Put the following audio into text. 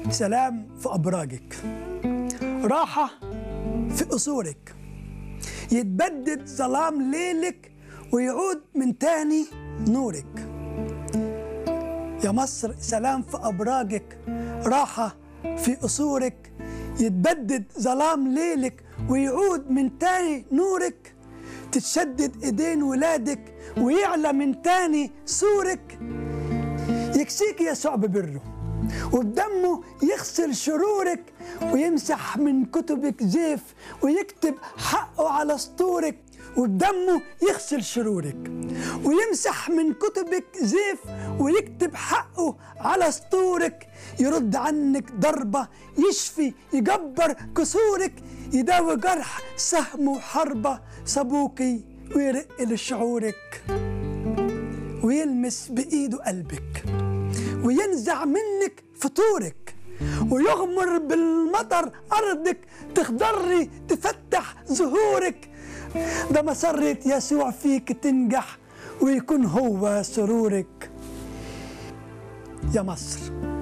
سلام في أبراجك راحة في قصورك يتبدد ظلام ليلك ويعود من تاني نورك يا مصر سلام في أبراجك راحة في قصورك يتبدد ظلام ليلك ويعود من تاني نورك تتشدد ايدين ولادك ويعلى من تاني سورك يكسيك يسوع ببره وبدمه يغسل شرورك ويمسح من كتبك زيف ويكتب حقه على سطورك وبدمه يغسل شرورك ويمسح من كتبك زيف ويكتب حقه على سطورك يرد عنك ضربة يشفي يجبر كسورك يداوي جرح سهم وحربة سابوكي ويرق لشعورك ويلمس بإيده قلبك وينزع منك فطورك ويغمر بالمطر أرضك تخضري تفتح زهورك ده مسرة يسوع فيك تنجح ويكون هو سرورك يا مصر